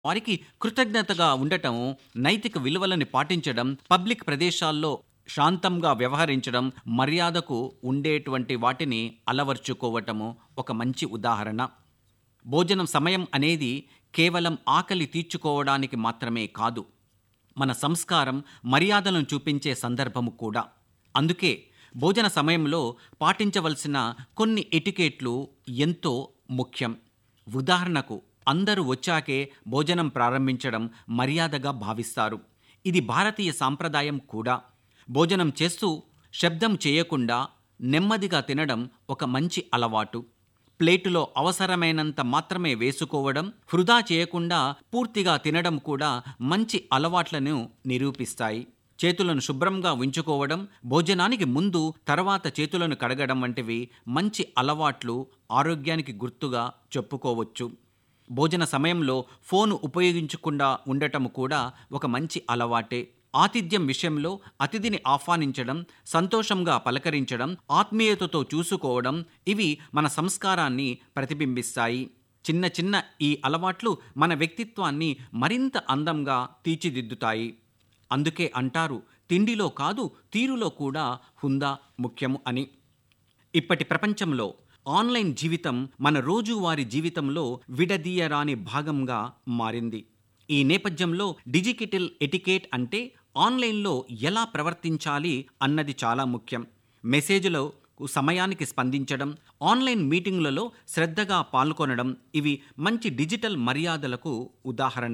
వారికి కృతజ్ఞతగా ఉండటం నైతిక విలువలని పాటించడం పబ్లిక్ ప్రదేశాల్లో శాంతంగా వ్యవహరించడం మర్యాదకు ఉండేటువంటి వాటిని అలవర్చుకోవటము ఒక మంచి ఉదాహరణ భోజనం సమయం అనేది కేవలం ఆకలి తీర్చుకోవడానికి మాత్రమే కాదు మన సంస్కారం మర్యాదలను చూపించే సందర్భము కూడా అందుకే భోజన సమయంలో పాటించవలసిన కొన్ని ఎటికేట్లు ఎంతో ముఖ్యం ఉదాహరణకు అందరూ వచ్చాకే భోజనం ప్రారంభించడం మర్యాదగా భావిస్తారు ఇది భారతీయ సాంప్రదాయం కూడా భోజనం చేస్తూ శబ్దం చేయకుండా నెమ్మదిగా తినడం ఒక మంచి అలవాటు ప్లేటులో అవసరమైనంత మాత్రమే వేసుకోవడం వృధా చేయకుండా పూర్తిగా తినడం కూడా మంచి అలవాట్లను నిరూపిస్తాయి చేతులను శుభ్రంగా ఉంచుకోవడం భోజనానికి ముందు తర్వాత చేతులను కడగడం వంటివి మంచి అలవాట్లు ఆరోగ్యానికి గుర్తుగా చెప్పుకోవచ్చు భోజన సమయంలో ఫోను ఉపయోగించకుండా ఉండటం కూడా ఒక మంచి అలవాటే ఆతిథ్యం విషయంలో అతిథిని ఆహ్వానించడం సంతోషంగా పలకరించడం ఆత్మీయతతో చూసుకోవడం ఇవి మన సంస్కారాన్ని ప్రతిబింబిస్తాయి చిన్న చిన్న ఈ అలవాట్లు మన వ్యక్తిత్వాన్ని మరింత అందంగా తీర్చిదిద్దుతాయి అందుకే అంటారు తిండిలో కాదు తీరులో కూడా హుందా ముఖ్యము అని ఇప్పటి ప్రపంచంలో ఆన్లైన్ జీవితం మన రోజువారీ జీవితంలో విడదీయరాని భాగంగా మారింది ఈ నేపథ్యంలో డిజిటల్ ఎటికేట్ అంటే ఆన్లైన్లో ఎలా ప్రవర్తించాలి అన్నది చాలా ముఖ్యం మెసేజ్లో సమయానికి స్పందించడం ఆన్లైన్ మీటింగ్లలో శ్రద్ధగా పాల్గొనడం ఇవి మంచి డిజిటల్ మర్యాదలకు ఉదాహరణ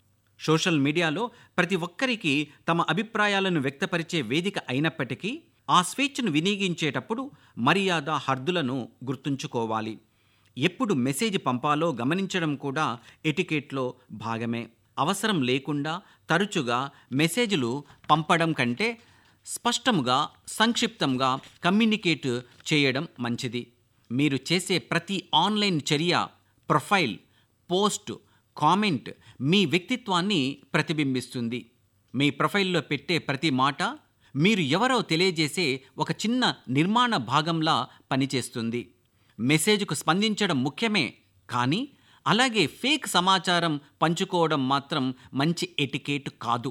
సోషల్ మీడియాలో ప్రతి ఒక్కరికి తమ అభిప్రాయాలను వ్యక్తపరిచే వేదిక అయినప్పటికీ ఆ స్వేచ్ఛను వినియోగించేటప్పుడు మర్యాద హద్దులను గుర్తుంచుకోవాలి ఎప్పుడు మెసేజ్ పంపాలో గమనించడం కూడా ఎటికెట్లో భాగమే అవసరం లేకుండా తరచుగా మెసేజ్లు పంపడం కంటే స్పష్టంగా సంక్షిప్తంగా కమ్యూనికేట్ చేయడం మంచిది మీరు చేసే ప్రతి ఆన్లైన్ చర్య ప్రొఫైల్ పోస్ట్ కామెంట్ మీ వ్యక్తిత్వాన్ని ప్రతిబింబిస్తుంది మీ ప్రొఫైల్లో పెట్టే ప్రతి మాట మీరు ఎవరో తెలియజేసే ఒక చిన్న నిర్మాణ భాగంలా పనిచేస్తుంది మెసేజ్కు స్పందించడం ముఖ్యమే కానీ అలాగే ఫేక్ సమాచారం పంచుకోవడం మాత్రం మంచి ఎటికేట్ కాదు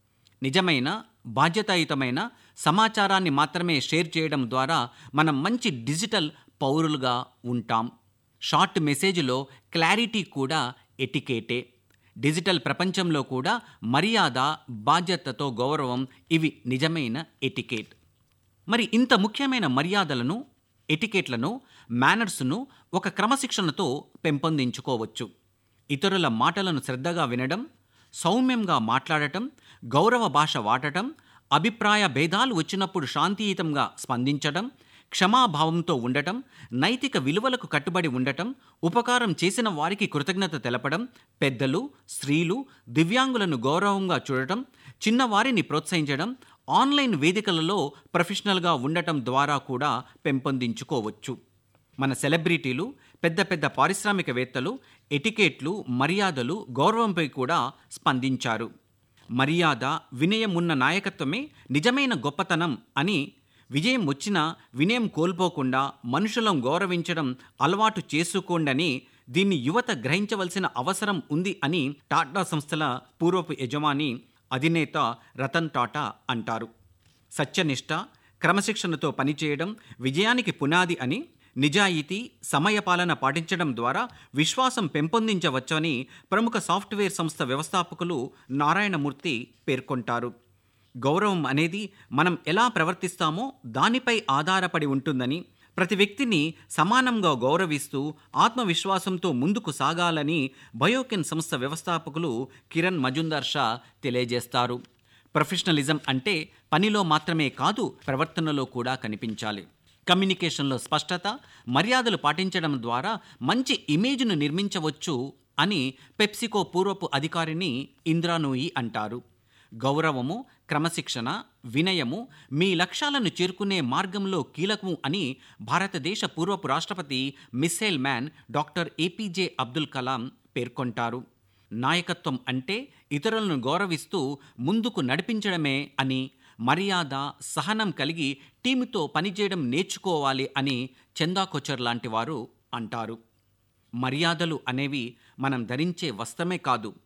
నిజమైన బాధ్యతాయుతమైన సమాచారాన్ని మాత్రమే షేర్ చేయడం ద్వారా మనం మంచి డిజిటల్ పౌరులుగా ఉంటాం షార్ట్ మెసేజ్లో క్లారిటీ కూడా ఎటికేటే డిజిటల్ ప్రపంచంలో కూడా మర్యాద బాధ్యతతో గౌరవం ఇవి నిజమైన ఎటికేట్ మరి ఇంత ముఖ్యమైన మర్యాదలను ఎటికేట్లను మేనర్స్ను ఒక క్రమశిక్షణతో పెంపొందించుకోవచ్చు ఇతరుల మాటలను శ్రద్ధగా వినడం సౌమ్యంగా మాట్లాడటం గౌరవ భాష వాడటం అభిప్రాయ భేదాలు వచ్చినప్పుడు శాంతియుతంగా స్పందించడం క్షమాభావంతో ఉండటం నైతిక విలువలకు కట్టుబడి ఉండటం ఉపకారం చేసిన వారికి కృతజ్ఞత తెలపడం పెద్దలు స్త్రీలు దివ్యాంగులను గౌరవంగా చూడటం చిన్నవారిని ప్రోత్సహించడం ఆన్లైన్ వేదికలలో ప్రొఫెషనల్గా ఉండటం ద్వారా కూడా పెంపొందించుకోవచ్చు మన సెలబ్రిటీలు పెద్ద పెద్ద పారిశ్రామికవేత్తలు ఎటికేట్లు మర్యాదలు గౌరవంపై కూడా స్పందించారు మర్యాద వినయం ఉన్న నాయకత్వమే నిజమైన గొప్పతనం అని విజయం వచ్చినా వినయం కోల్పోకుండా మనుషులను గౌరవించడం అలవాటు చేసుకోండని దీన్ని యువత గ్రహించవలసిన అవసరం ఉంది అని టాటా సంస్థల పూర్వపు యజమాని అధినేత రతన్ టాటా అంటారు సత్యనిష్ట క్రమశిక్షణతో పనిచేయడం విజయానికి పునాది అని నిజాయితీ సమయపాలన పాటించడం ద్వారా విశ్వాసం పెంపొందించవచ్చని ప్రముఖ సాఫ్ట్వేర్ సంస్థ వ్యవస్థాపకులు నారాయణమూర్తి పేర్కొంటారు గౌరవం అనేది మనం ఎలా ప్రవర్తిస్తామో దానిపై ఆధారపడి ఉంటుందని ప్రతి వ్యక్తిని సమానంగా గౌరవిస్తూ ఆత్మవిశ్వాసంతో ముందుకు సాగాలని బయోకెన్ సంస్థ వ్యవస్థాపకులు కిరణ్ మజుందార్ షా తెలియజేస్తారు ప్రొఫెషనలిజం అంటే పనిలో మాత్రమే కాదు ప్రవర్తనలో కూడా కనిపించాలి కమ్యూనికేషన్లో స్పష్టత మర్యాదలు పాటించడం ద్వారా మంచి ఇమేజ్ను నిర్మించవచ్చు అని పెప్సికో పూర్వపు అధికారిని ఇంద్రానూయి అంటారు గౌరవము క్రమశిక్షణ వినయము మీ లక్ష్యాలను చేరుకునే మార్గంలో కీలకము అని భారతదేశ పూర్వపు రాష్ట్రపతి missile man doctor APJ Abdul Kalam పేర్కొంటారు నాయకత్వం అంటే ఇతరులను గౌరవిస్తూ ముందుకు నడిపించడమే అని మర్యాద సహనం కలిగి టీముతో పనిచేయడం నేర్చుకోవాలి అని చందా కొచ్చర్ లాంటి వారు అంటారు మర్యాదలు అనేవి మనం ధరించే వస్త్రమే కాదు